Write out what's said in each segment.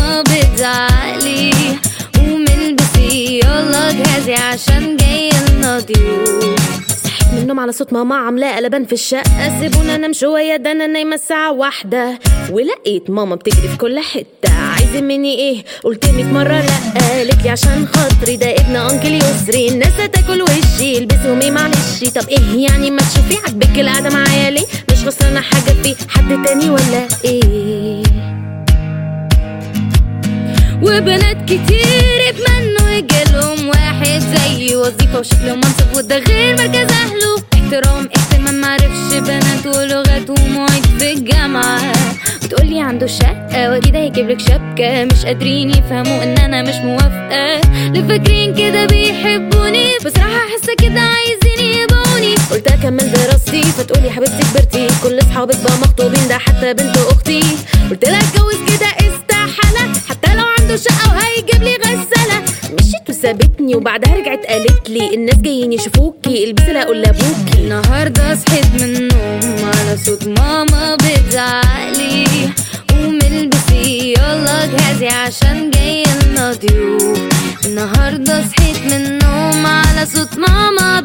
ماما بتزعقلي قومي البسي يلا جهزي عشان جاي لنا ضيوف صحيت من النوم على صوت ماما عاملاه قلبان في الشقة سيبونا انام شوية ده انا نايمة الساعة واحدة ولقيت ماما بتجري في كل حتة عايزة مني ايه قلت ميت مرة لا قالت لي عشان خاطري ده ابن انكل يسري الناس هتاكل وشي البسي ومي معلش طب ايه يعني ما تشوفي عاجبك القعدة معايا ليه مش خسرانة حاجة في حد تاني ولا ايه وبنات كتير اتمنوا يجيلهم واحد زي وظيفة وشكله منصب وده غير مركز أهله احترام اهتمام معرفش بنات ولغات ومواعيد في الجامعة وتقولي عنده شقة وأكيد هيجيبلك شبكة مش قادرين يفهموا إن أنا مش موافقة اللي فاكرين كده بيحبوني بصراحة حاسة كده عايزين يبقوني قلت اكمل دراستي فتقولي حبيبتي كبرتي كل اصحابك بقى مخطوبين ده حتى بنت اختي قلت لها اتجوز كده استحالة حتى لو عنده شقة وهيجيب لي غسالة مشيت وسابتني وبعدها رجعت قالت لي الناس جايين يشوفوكي البسي لا اقول لابوكي النهاردة صحيت من النوم على صوت ماما بتزعقلي قومي البسي يلا جهزي عشان جاي لنا ضيوف النهاردة صحيت من النوم على صوت ماما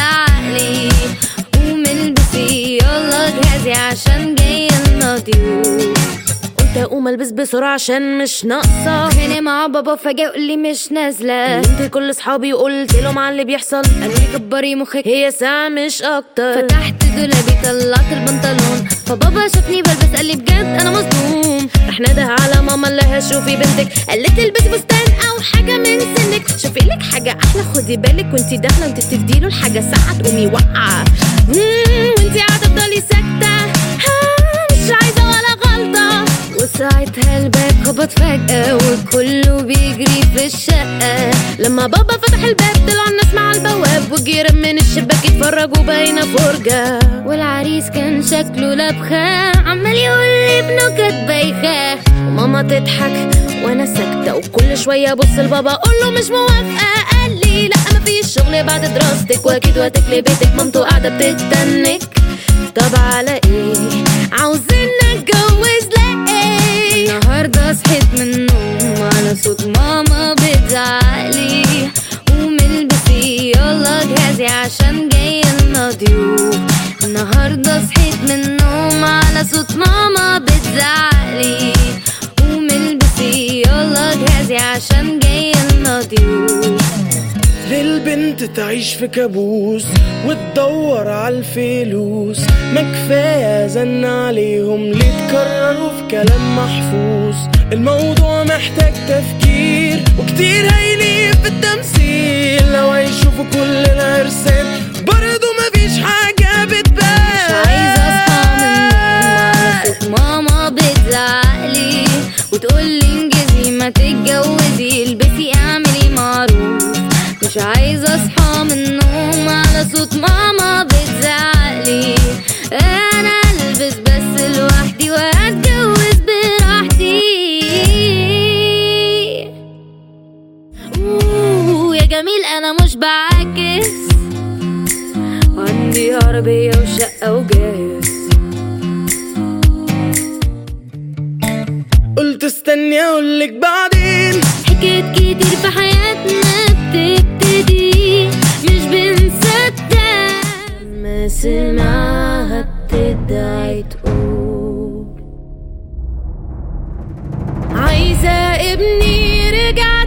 بتزعقلي قومي البسي يلا جهزي عشان جاي لنا ضيوف قلت اقوم البس بسرعة عشان مش ناقصة خانق مع بابا فجأة يقول لي مش نازلة كلمت كل اصحابي وقلت لهم على اللي بيحصل قالوا لي كبري مخك هي ساعة مش اكتر فتحت دولابي طلعت البنطلون فبابا شافني بلبس قال لي بجد انا مصدوم رح نده على ماما اللي هشوفي بنتك قالت البسي فستان او حاجة من سنك شوفي لك حاجة احلى خدي بالك وانتي داخلة انت بتديله الحاجة ساعة تقومي واقعة مم، وانتي قاعدة تفضلي ساكتة ها، مش عايزة ولا غلطة وساعتها الباب خبط فجأة وكله بيجري في الشقة لما بابا فتح الباب طلع الناس مع البواب وجيران من الشباك يتفرجوا باينة فرجة والعريس كان شكله لبخة عمال يقول لي بنكت بايخة وماما تضحك وانا ساكتة وكل شوية ابص لبابا اقول له مش موافقة قال لي لا مفيش شغل بعد دراستك واكيد وقتك لبيتك مامته قاعدة بتتنك طب على ايه عاوزين نتجوز ليه النهاردة صحيت من النوم على صوت ماما بتزعقلي قومي البسي يلا جهزي عشان جاي لنا ضيوف النهاردة صحيت من النوم على صوت ماما بتزعقلي قومي البسي يلا جهزي عشان جاي لنا ضيوف للبنت تعيش في كابوس وتدور على الفلوس ما كفاية زن عليهم ليه تكرروا في كلام محفوظ الموضوع محتاج تفكير وكتير هيليق في التمثيل لو هيشوفوا كل العرسان برضه مفيش حاجة بتبان مش عايزة اصحى من النوم على صوت ماما بتزعقلي وتقولي انجزي ما تتجوزي البسي اعملي معروف مش عايزة اصحى من النوم على صوت ماما بتزعقلي انا البس بس لوحدي واتجوز براحتي اوه يا جميل انا مش بعاكس عندي عربية وشقة وجاز قلت استني اقولك بعدين حكايات كتير في حياتنا بتبتدي مش بنصدق ما سمعها بتدعي تقول عايزة ابني رجع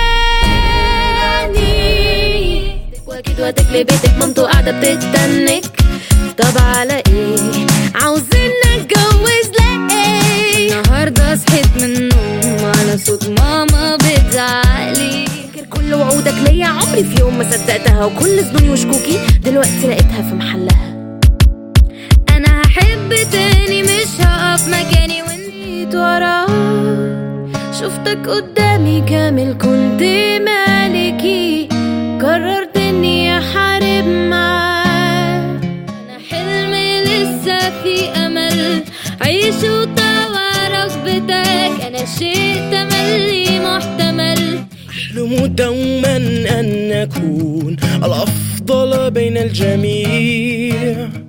تاني واكيد وقتك لبيتك مامته قاعدة بتتنك طب على ايه عاوزين نتجوز ليه النهاردة صحيت من النوم على صوت ماما بتزعقلي فاكر كل وعودك ليا عمري في يوم ما صدقتها وكل ظنوني وشكوكي دلوقتي لقيتها في محلها انا هحب تاني مش هقف مكاني وانت وراك شفتك قدامي كامل كنت مالكي قررت اني احارب معاك انا حلمي لسه في امل عيش وطوع رغبتك انا شيء تملي محتمل أحلم دوما أن نكون الأفضل بين الجميع